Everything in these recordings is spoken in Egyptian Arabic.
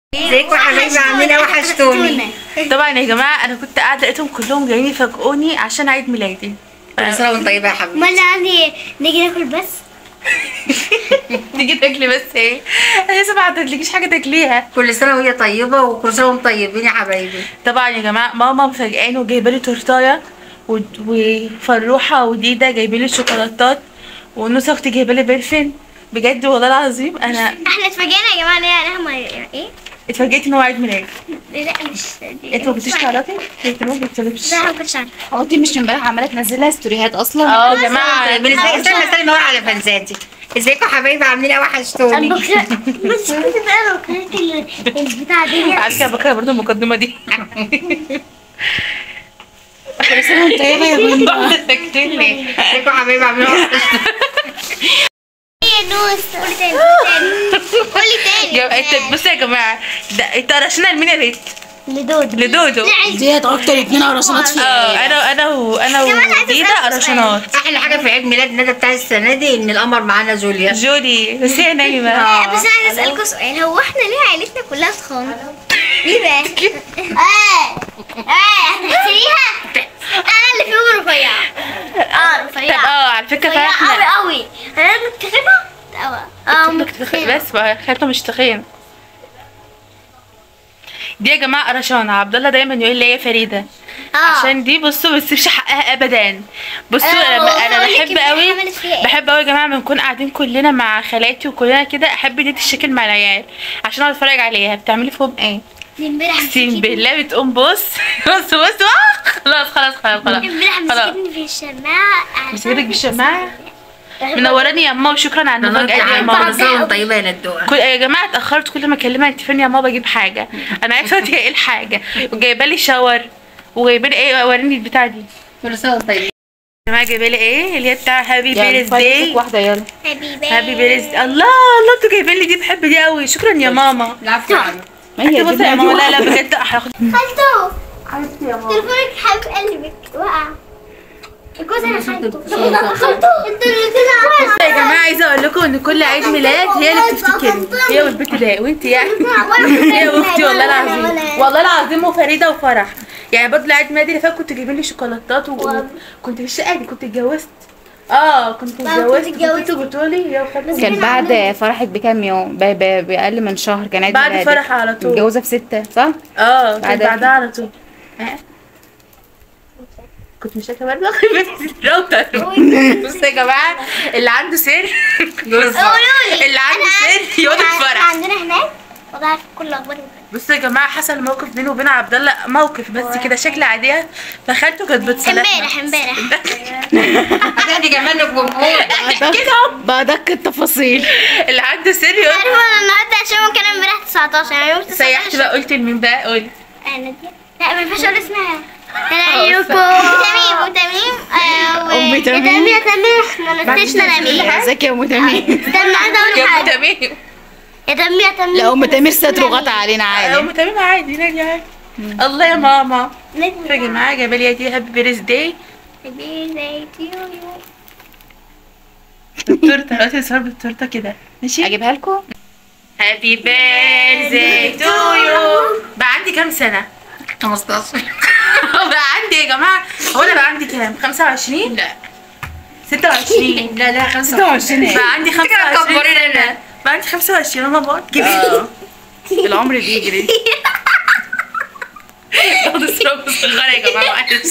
ازيكم يا حبايبي عاملين ايه وحشتوني طبعا يا جماعه انا كنت قاعده لقيتهم كلهم جايين يفاجئوني عشان عيد ميلادي كل سنه وانت طيبه يا حبيبي امال عندي نيجي ناكل بس تيجي تاكلي بس ايه انا لسه ما عدتلكيش حاجه تاكليها كل سنه وهي طيبه وكل سنه وانتم طيبين يا حبايبي طبعا يا جماعه ماما مفاجئاني وجايبه لي تورتايه و- وفروحه وديده جايبين لي شوكولاتات ونوسه اختي جايبه لي بلفن بجد والله العظيم انا احنا اتفاجئنا يا جماعه ان هي هم ايه اتفاجئت ان هو عيد ميلادي لا مش دي انت ما كنتيش تعرفي؟ انت ما كنتش لا ما كنتش عارفه هو انت مش امبارح عماله تنزلها ستوريهات اصلا اه يا جماعه طيب ازاي استنى استنى نور على فانزاتي ازيكم يا حبايبي عاملين ايه وحشتوني بس كنت بقى بكرهت ال- البتاع دي على فكره بكره برضه المقدمه دي كل سنه وانت طيبه يا بنت ساكتين ليه؟ ازيكم يا حبايبي عاملين ايه وحشتوني يا نوس قولي تاني قولي تاني قولي تاني يا- انت بصوا يا جماعه ده انت رشنا لمين يا بنت؟ لدود لدودو ديت اكتر اتنين قرصانات في اه انا انا وانا وديدا قرشنات احلى حاجه في عيد ميلاد ندى بتاع السنه دي ان القمر معانا جوليا جودي بس هي نايمه بس انا عايز اسالكم سؤال هو احنا ليه عيلتنا كلها تخان؟ ليه بقى؟ اه اه هتحسبيها؟ انا اللي فيهم رفيعه اه طب رفيعه اه على فكره رفيعه فاحنا قوي قوي انا متخنه اه متخنه بس بقى خالته مش تخين دي يا جماعه قرشانه عبد الله دايما يقول لي هي فريده اه عشان دي بصوا ما بتسيبش حقها ابدا بصوا آه، انا, ب- أنا وأقول لك بحب إن هي قوي عملت فيها إيه. بحب قوي يا جماعه لما نكون قاعدين كلنا مع خالاتي وكلنا كده احب دي تشكل مع العيال عشان اقعد اتفرج عليها بتعملي فيهم ايه دي امبارح اقسم مسكتني بالله بتقوم بص بص بص آه، خلاص خلاص خلاص خلاص امبارح خلاص مسكتني في الشماعه مسكتك بالشماعه منوراني يا ماما وشكرا على نورتي المفاجاه دي يا يا ماما كل سنه وانت طيبه يا ندوه كل يا جماعه اتاخرت كل ما اكلمها انت فين يا ماما اجيب حاجه انا عايزه اقول ايه الحاجه وجايبه لي شاور وجايبه لي ايه وريني البتاع دي كل سنه وانت طيبين يا جماعه جايبه لي ايه اللي هي بتاع هابي يلا بيرث فايتك داي واحده يلا حبيبي هابي بيرث الله الله انتوا جايبين لي دي بحب دي قوي شكرا يا ماما العفو يا حبيبي ما هي انت بصي يا دي ماما لا لا بجد هاخد خالته حبيبتي يا ماما تليفونك حبيب قلبك وقع الجوز انا خالته خالته. خالته انت اللي طلع بصوا يا جماعه عايزه اقول لكم ان كل عيد ميلاد هي اللي بتفتكرني هي والبنت ده وانت يعني هي واختي والله العظيم والله العظيم وفريده وفرح يعني برضه العيد ميلادي اللي فات كنت جايبين لي شوكولاتات وكنت في الشقه دي كنت اتجوزت اه كنت اتجوزت كنت اتجوزت. انتوا بتقولي يا وخالتي كان بعد فرحك بكام يوم ب- ب- باقل من شهر كان عيد بعد ميلادك. فرح على طول. متجوزه في ستة صح؟ اه كنت بعدها. بعدها على طول آه. كنت مش فاكره برضه الراوتر بصوا يا جماعه اللي عنده سر قولوا لي اللي عنده سر يقعد احنا الفرح عندنا هناك والله عارف كل اخبار بصوا يا جماعه حصل موقف بيني وبين عبد الله موقف بس كده شكل عاديه فخالته كانت بتصالحنا امبارح امبارح هتاخدي كمان الجمهور كده بدك التفاصيل اللي عنده سر يقول عارفه انا النهارده عشان ممكن امبارح 19 يعني يوم 19 سيحت بقى قلت لمين بقى قولي انا دي لا ما ينفعش اقول اسمها انا لكم تميم وتميم آه، و- أم يا تميم. تميم يا تميم احنا نسيتنا نميم ازيك يا ام تميم استنى النهارده اقول يا ام حاجه تميم يا تميم يا تميم لا ام تميم ستر وغطى علينا عادي ام تميم عادي نادي عادي الله يا ماما نجم يا جماعه جايبه لي دي هابي بيرث داي حبيبي زي تيويو بالتورته دلوقتي صور بالتورته كده ماشي اجيبها لكم هابي بيرثداي تو يو بقى عندي كام سنه 15 بقى عندي يا جماعه هو انا بقى عندي كام 25 لا 26 لا لا 25 بقى عندي 25 كبرينا. سنه بقى عندي 25 انا بقى كبير العمر بيجري باخد الصوره الصغيره يا جماعه معلش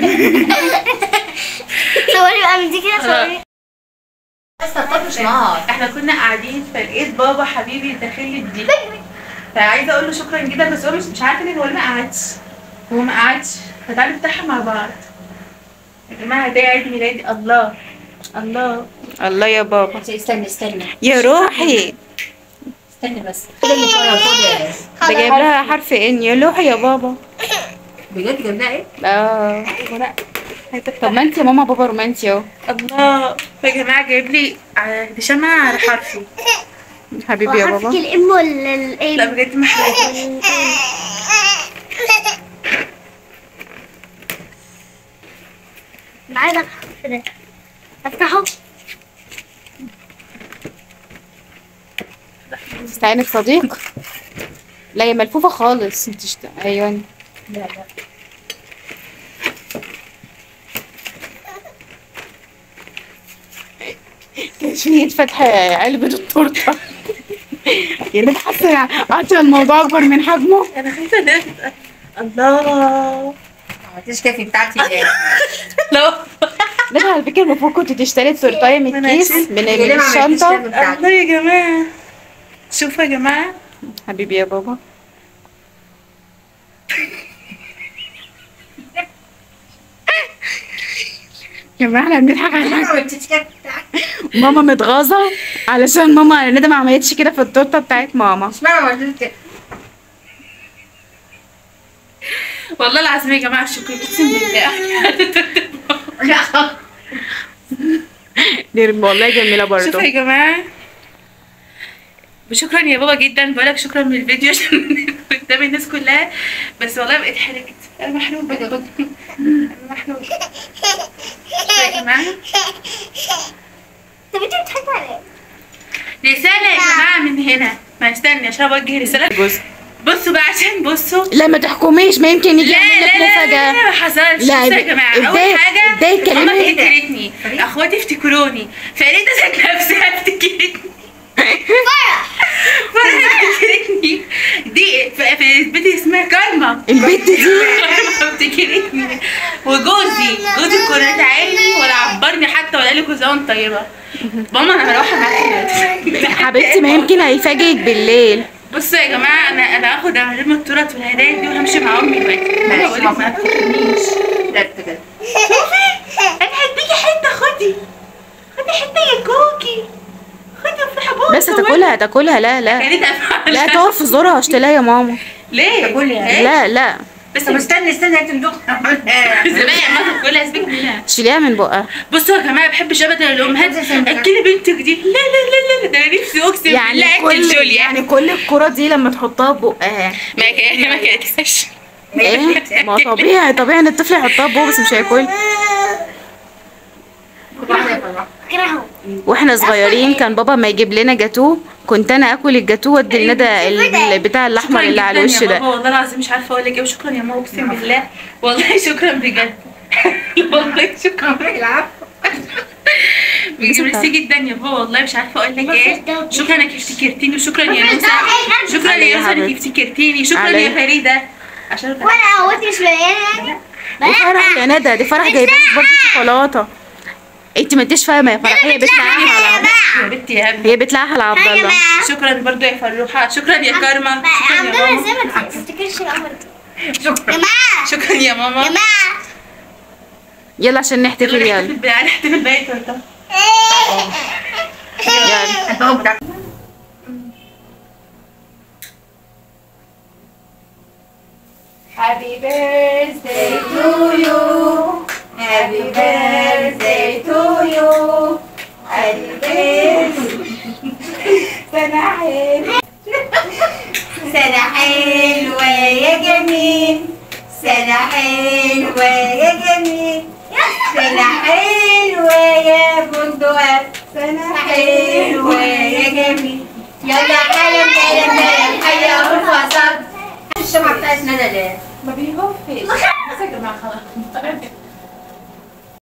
صوري بقى من دي كده صوري مش نار احنا كنا قاعدين فلقيت بابا حبيبي داخل لي دي فعايزه اقول له شكرا جدا بس هو مش مش عارف ليه هو ما قعدش هو ما قعدش فتعالوا نفتحها مع بعض يا جماعه ده عيد ميلادي الله الله الله يا بابا استني استني يا روحي استني بس خد اللي ورا خد ده جايب لها حرف ان يا روحي يا بابا بجد جايب لها ايه؟ اه ورق طب ما انت يا ماما بابا رومانسي اهو الله يا جماعه جايب لي على- دي شمعة على حرفي حبيبي يا حرفك بابا الام ولا ال لا بجد محرقة عايزه الحرف ده افتحه استعينك صديق لا هي ملفوفة خالص انت شت... ايوه لا لا كشفية فتح علبة التورتة يعني حاسة عارفة الموضوع أكبر من حجمه انا خايفه انام الله ما تشتكي بتاعتي ليه؟ لو ده على فكرة المفروض كنت تشتري التورتاية من أنا الكيس هشيل. من ليه من ما عملتيش الشنطة كده بتاعتي؟ الله يا جماعه شوفوا يا جماعه حبيبي يا بابا يا جماعة احنا بنضحك على ليه ما حاجة عملتيش كده بتاعتي؟ ماما متغاظة علشان ماما ندى ما عملتش كده في التورتة بتاعت ماما اشمعنى ما عملتيش كده؟ والله العظيم يا جماعه شكرا اقسم بالله لا خلاص دي والله جميلة برضه شوفوا يا جماعه شكرا يا بابا جدا بقولك شكرا من الفيديو عشان قدام الناس كلها بس والله بقيت حرجت انا محروقه انا محروقه شوفوا يا جماعه طب انت بتضحكي على ايه؟ رساله يا جماعه من هنا ما استني عشان اوجه رساله بص بصوا بقى عشان بصوا لا ما تحكميش ما يمكن يجي لا يعمل لا لك لا, لا, مفاجأة لا ما حصلش لا، بصوا يا جماعه اول ابداي- حاجه ابداي اتكلمي. ماما افتكرتني اخواتي افتكروني فريده ذات نفسها افتكرتني فرح افتكرتني دي في في البيت اسمها كارما البت دي كارما افتكرتني وجوزي جوزي كرة عيني ولا عبرني حتى ولا قال لي كل سنه وانت طيبه ماما انا هروح معاكي حبيبتي ما يمكن هيفاجئك بالليل بصوا يا جماعه انا انا هاخد اهم التورت والهدايا دي وهمشي مع امي دلوقتي ماما ماشي، بقول لك ما تفتكرنيش لا كده انا هديكي حته خدي خدي حته يا كوكي خدي في حبوب بس تاكلها تاكلها لا لا كانت أفعال. لا تقف في زورها اشتلها يا ماما ليه تاكلها. إيه؟ لا لا بس طب استني استني انت ندوقها زمان ما تاكلها سيبك منها شيليها من بقها بصوا يا جماعه ما بحبش ابدا الامهات عايزة أسمع. اكلي بنتك دي لا لا لا لا ده انا نفسي اقسم يعني بالله اكل كل جوليا يعني كل الكرة دي لما تحطها في بقها ما كان ما كانتش ايه ما طبيعي طبيعي ان الطفل يحطها في بقه بس مش هياكل اكرهه واحنا صغيرين كان بابا ما يجيب لنا جاتوه كنت انا اكل الجاتوه وادي لندى ال- بتاع الاحمر شكراً اللي على جداً الوش يا بابا ده والله العظيم مش عارفه اقول لك ايه وشكرا يا ماما اقسم بالله والله شكرا بجد والله شكرا ميرسي جدا يا بابا والله مش عارفه اقول لك ايه شكرا انك افتكرتيني وشكرا يا نوسه شكرا علي يا يا نوسه انك حبيبتي. افتكرتيني شكرا علي. يا فريده عشان وانا قوتي مش مليانه يعني دي فرح يا ندى دي فرح جايبه لك برضه شوكولاته انت ما انتش فاهمه يا فرح هي بتلاقيها على يا بنتي يا هبه هي بتلاقيها على عبد الله شكرا برضو يا فروحه شكرا يا كارما شكرا يا عندنا ماما ازاي ما تفتكرش الامر ده شكرا جماعه شكرا يا ماما جماعه يلا عشان نحتفل يلا يلا نحتفل بقى نحتفل بقى يا تورته يلا البقى بتاع Happy birthday to you. Happy birthday to you. Happy birthday. سنة حلوة سنة حلوة يا جميل سنة حلوة يا جميل سنة حلوة يا بندقة سنة حلوة يا جميل يلا حلم حلم حلم حيا والفصل الشمعة بتاعت ندى ليه؟ ما بيهوفش بس يا جماعة خلاص